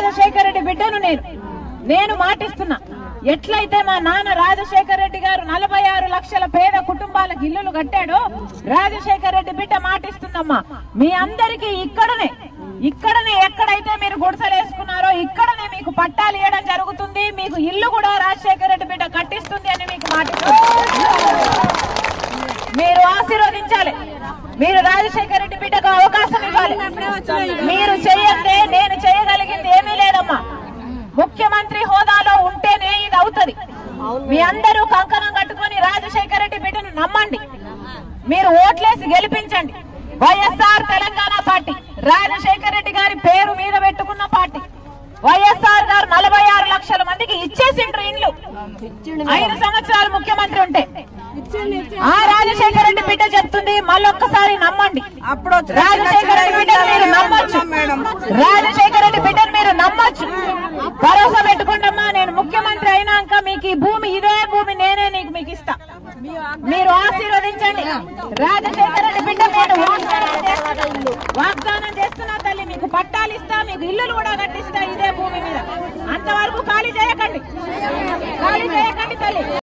రాజశేఖర రెడ్డి బిడ్డను నేను నేను మాటిస్తున్నా ఎట్లయితే మా నాన్న రాజశేఖర రెడ్డి గారు నలభై ఆరు లక్షల పేద కుటుంబాలకు ఇల్లులు కట్టాడో రాజశేఖర రెడ్డి బిడ్డ మాటిస్తుందమ్మా మీ అందరికీ ఇక్కడనే ఇక్కడనే ఎక్కడైతే మీరు గుడిసెలు వేసుకున్నారో ఇక్కడనే మీకు పట్టాలు ఇవ్వడం జరుగుతుంది మీకు ఇల్లు కూడా రాజశేఖర రెడ్డి బిడ్డ కట్టిస్తుంది అని మీకు మాటిస్తుంది మీరు ఆశీర్వదించాలి మీరు రాజశేఖర రెడ్డి బిడ్డకు అవకాశం ఇవ్వాలి మీరు చెయ్యంటే నేను చేయగలిగింది ఏమీ లేదమ్మా ముఖ్యమంత్రి హోదాలో ఉంటేనే ఇది అవుతది మీ అందరూ కంకణం కట్టుకొని రాజశేఖర రెడ్డి బిడ్డను నమ్మండి మీరు ఓట్లేసి గెలిపించండి వైఎస్ఆర్ తెలంగాణ పార్టీ రాజశేఖర రెడ్డి గారి పేరు మీద పెట్టుకున్న పార్టీ వైఎస్ఆర్ గారు నలభై ఆరు లక్షల మందికి ఇచ్చేసిండ్రు ఇండ్లు ఐదు సంవత్సరాలు ముఖ్యమంత్రి ఉంటే ఆ రాజశేఖర రెడ్డి బిడ్డ చెప్తుంది మళ్ళొక్కసారి నమ్మండి అప్పుడు రాజశేఖర రెడ్డి బిడ్డను మీరు నమ్మొచ్చు రాజశేఖర రెడ్డి బిడ్డను మీరు నమ్మొచ్చు భరోసా పెట్టుకోండమ్మా నేను ముఖ్యమంత్రి అయినాక మీకు ఈ భూమి ఇదే భూమి నేనే నీకు మీకు ఇస్తా మీరు ఆశీర్వదించండి రాజశేఖర రెడ్డి బిడ్డ నేను వాగ్దానం చేస్తున్నా. వాగ్దానం చేస్తున్నా తల్లి మీకు పట్టాలు ఇస్తా మీకు ఇల్లులు కూడా కట్టిస్తా ఇదే భూమి మీద అంతవరకు ఖాళీ చేయకండి ఖాళీ చేయకండి తల్లి